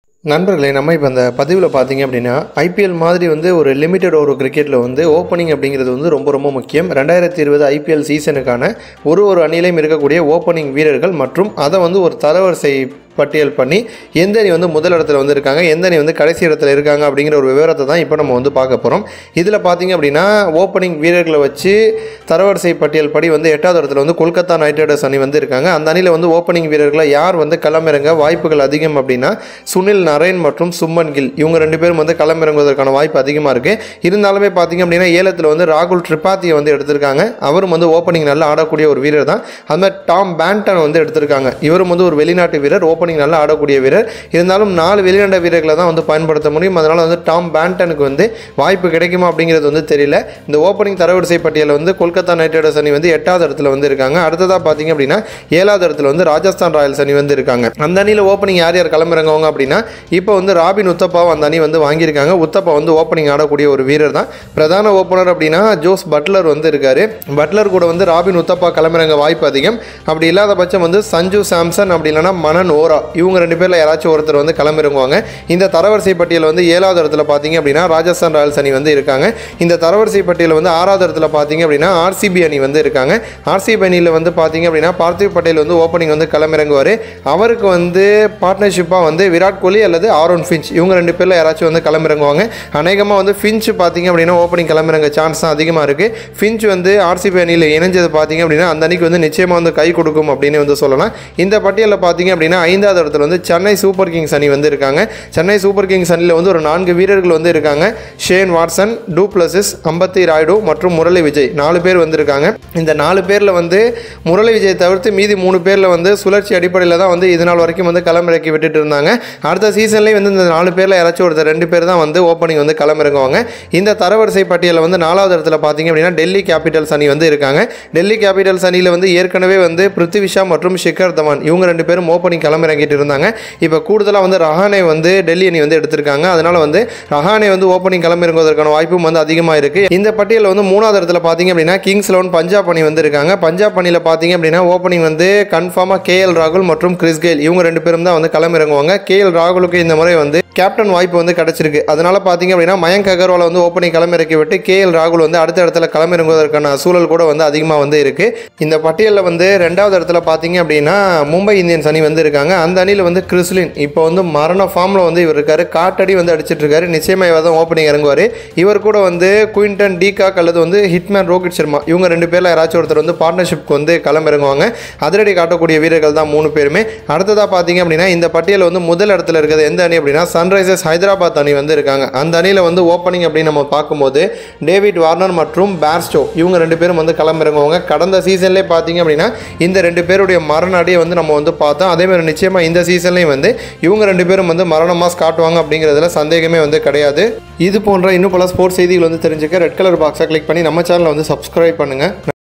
நண்பர்களே நம்ம இப்போ இந்த பதிவில் பார்த்தீங்க அப்படின்னா ஐபிஎல் மாதிரி வந்து ஒரு லிமிட்டட் ஒரு கிரிக்கெட்டில் வந்து ஓப்பனிங் அப்படிங்கிறது வந்து ரொம்ப ரொம்ப முக்கியம் ரெண்டாயிரத்தி இருபது ஐபிஎல் சீசனுக்கான ஒரு ஒரு அணியிலையும் இருக்கக்கூடிய ஓப்பனிங் வீரர்கள் மற்றும் அதை வந்து ஒரு தரவரிசை பட்டியல் பண்ணி எந்த அணி வந்து முதல் இடத்துல வந்து இருக்காங்க எந்த அணி வந்து கடைசி இடத்துல இருக்காங்க அப்படிங்கிற ஒரு விவரத்தை தான் இப்போ நம்ம வந்து பார்க்க போகிறோம் இதில் பார்த்தீங்க அப்படின்னா ஓப்பனிங் வீரர்களை வச்சு தரவரிசை பட்டியல் படி வந்து எட்டாவது இடத்துல வந்து கொல்கத்தா நைட் ரைடர்ஸ் அணி வந்து இருக்காங்க அந்த அணியில் வந்து ஓப்பனிங் வீரர்களை யார் வந்து களமிறங்க வாய்ப்புகள் அதிகம் அப்படின்னா சுனில் நரேன் மற்றும் சும்மன் கில் இவங்க ரெண்டு பேரும் வந்து களமிறங்குவதற்கான வாய்ப்பு அதிகமாக இருக்குது இருந்தாலுமே பார்த்தீங்க அப்படின்னா ஏலத்தில் வந்து ராகுல் திரிபாத்தியை வந்து எடுத்திருக்காங்க அவரும் வந்து ஓப்பனிங் நல்லா ஆடக்கூடிய ஒரு வீரர் தான் அது மாதிரி டாம் பேண்டன் வந்து எடுத்திருக்காங்க இவரும் வந்து ஒரு வெளிநாட்டு வீரர் ஓப்பனிங் நல்லா ஆடக்கூடிய வீரர் இருந்தாலும் நாலு வெளிநாட்டு வீரர்களை தான் வந்து பயன்படுத்த முடியும் அதனால் வந்து டாம் பேண்டனுக்கு வந்து வாய்ப்பு கிடைக்குமா அப்படிங்கிறது வந்து தெரியல இந்த ஓப்பனிங் தரவரிசை பட்டியலில் வந்து கொல்கத்தா நைட் ரைடர்ஸ் அணி வந்து எட்டாவது இடத்துல வந்து இருக்காங்க அடுத்ததாக பார்த்தீங்க அப்படின்னா ஏழாவது இடத்துல வந்து ராஜஸ்தான் ராயல்ஸ் அணி வந்து இருக்காங்க அந்த அணியில் ஓப்பனிங் யார் யார் கிளம்புறவங்க அப்படின்னா இப்போ வந்து ராபின் உத்தப்பாவை அந்த அணி வந்து வாங்கியிருக்காங்க உத்தப்பா வந்து ஓப்பனிங் ஆடக்கூடிய ஒரு வீரர் தான் பிரதான ஓப்பனர் அப்படின்னா ஜோஸ் பட்லர் வந்து இருக்காரு பட்லர் கூட வந்து ராபின் உத்தப்பா கிளம்புறங்க வாய்ப்பு அதிகம் அப்படி இல்லாத பட்சம் வந்து சஞ்சு சாம்சன் அப்படி இல்லைன்னா மனன் ஓரா இவங்க ரெண்டு பேரில் யாராச்சும் ஒருத்தர் வந்து கிளம்பிருங்குவாங்க இந்த தரவரிசை பட்டியல் வந்து ஏழாவது இடத்துல பார்த்தீங்க அப்படின்னா ராஜஸ்தான் ராயல்ஸ் அணி வந்து இருக்காங்க இந்த தரவரிசை பட்டியல் வந்து ஆறாவது இடத்துல பார்த்தீங்க அப்படின்னா ஆர்சிபி அணி வந்து இருக்காங்க ஆர்சிபி அணியில் வந்து பார்த்தீங்க அப்படின்னா பார்த்திவ் பட்டேல் வந்து ஓப்பனிங் வந்து களமிறங்குவார் அவருக்கு வந்து பார்ட்னர்ஷிப்பாக வந்து விராட் கோலி அல்லது ஆரோன் ஃபின்ச் இவங்க ரெண்டு பேரில் யாராச்சும் வந்து களமிறங்குவாங்க அநேகமாக வந்து ஃபின்ச் பார்த்தீங்க அப்படின்னா ஓப்பனிங் கிளம்பிறங்க சான்ஸ் தான் அதிகமாக இருக்குது ஃபின்ச் வந்து ஆர்சிபி அணியில் இணைஞ்சது பார்த்தீங்க அப்படின்னா அந்த அணிக்கு வந்து நிச்சயமாக வந்து கை கொடுக்கும் அப்படின்னு வந்து சொல்லலாம் இந்த பட்டியலில் பார்த்தீங்க அப்படின்னா ஐந்தாவது இடத்துல வந்து சென்னை சூப்பர் கிங்ஸ் அணி வந்து இருக்காங்க சென்னை சூப்பர் கிங்ஸ் அணியில் வந்து ஒரு நான்கு வீரர்கள் வந்து இருக்காங்க ஷேன் வாட்சன் டூ பிளஸஸ் அம்பத்தி ராய்டு மற்றும் முரளி விஜய் நாலு பேர் வந்திருக்காங்க இந்த நாலு பேரில் வந்து முரளி விஜய் தவிர்த்து மீதி மூணு பேரில் வந்து சுழற்சி அடிப்படையில் தான் வந்து இது நாள் வரைக்கும் வந்து களமிறக்கி விட்டுட்டு இருந்தாங்க அடுத்த சீசன்லேயும் வந்து இந்த நாலு பேரில் யாராச்சும் ஒருத்தர் ரெண்டு பேர் தான் வந்து ஓப்பனிங் வந்து களமிறங்குவாங்க இந்த தரவரிசை பட்டியலில் வந்து நாலாவது இடத்துல பார்த்தீங்க அப்படின்னா டெல்லி கேபிட்டல்ஸ் அணி வந்து இருக்காங்க டெல்லி கேபிட்டல்ஸ் அணியில் வந்து ஏற்கனவே வந்து பிருத்திவிஷா மற்றும் ஷிகர் தவான் இவங்க ரெண்டு பேரும் ஓப்பனிங் களமிறங்கிட்டு இருந்தாங்க இப்போ கூடுதலாக வந்து ரஹானே வந்து டெல்லி அணி வந்து எடுத்திருக்காங்க அதனால வந்து ரஹானே வந்து ஓப்பனிங் களமிறங்குவதற்கான வாய்ப்பும் வந்து அதிகமாக இருக்குது இந்த பட்டியலில் வந்து மூணாவது இடத்துல பார்த்தீங்க அப்படின்னா கிங்ஸ் லெவன் பஞ்சாப் அணி வந்து இருக்காங்க பஞ்சாப் அணியில் பார்த்தீங்க அப்படின்னா ஓப்பனிங் வந்து கன்ஃபார்மாக கேஎல் ராகுல் மற்றும் கிறிஸ் கெயில் இவங்க ரெண்டு பேரும் தான் வந்து களமிறங்குவாங்க கேஎல் ராகுலுக்கு இந்த முறை வந்து கேப்டன் வாய்ப்பு வந்து கிடச்சிருக்கு அதனால பார்த்தீங்க அப்படின்னா மயங்க் அகர்வால் வந்து ஓப்பனிங் களமிறக்கி விட்டு கேஎல் ராகுல் வந்து அடுத்த இடத்துல களமிறங்குவதற்கான சூழல் கூட வந்து அதிகமாக வந்து இருக்குது இந்த பட்டியலில் வந்து ரெண்டாவது இடத்துல பார்த்தீங்க அப்படின்னா மும்பை இந்தியன்ஸ் அணி வந்து இருக்காங்க அந்த அணியில் வந்து கிறிஸ்லின் இப்போ வந்து மரண ஃபார்மில் வந்து இவர் இருக்காரு காட்டடி வந்து அடிச்சிட்டு இருக்காரு நிச்சயமாக இவர் தான் ஓப்பனிங் இறங்குவார் இவர் கூட வந்து குயின்டன் டீகாக் அல்லது வந்து ஹிட்மேன் ரோஹித் சர்மா இவங்க ரெண்டு பேரில் யாராச்சும் ஒருத்தர் வந்து பார்ட்னர்ஷிப்க்கு வந்து களமிறங்குவாங்க அதிரடி காட்டக்கூடிய வீரர்கள் தான் மூணு பேருமே அடுத்ததாக பார்த்தீங்க அப்படின்னா இந்த பட்டியல் வந்து முதல் இடத்துல இருக்கிறது எந்த அணி அப்படின்னா சன்ரைசர்ஸ் ஹைதராபாத் அணி வந்து இருக்காங்க அந்த அணியில் வந்து ஓப்பனிங் அப்படின்னு நம்ம பார்க்கும்போது டேவிட் வார்னர் மற்றும் பேர்ஸ்டோ இவங்க ரெண்டு பேரும் வந்து களமிறங்குவாங்க கடந்த சீசன்லேயே பார்த்தீங்க அப்படின்னா இந்த ரெண்டு பேருடைய மரண அடியை வந்து நம்ம வந்து பார்த்தோம் அதே மாதிரி நிச்சயமாக இந்த சீசன்லேயும் வந்து இவங்க ரெண்டு பேரும் வந்து மரண மாஸ் காட்டுவாங்க அப்படிங்கிறதுல சந்தேகமே வந்து கிடையாது இது போன்ற இன்னும் பல ஸ்போர்ட்ஸ் செய்திகள் வந்து தெரிஞ்சுக்க ரெட் கலர் பாக்ஸை கிளிக் பண்ணி நம்ம சேனலை வந்து சப்ஸ்கிரைப் பண்ணுங்கள்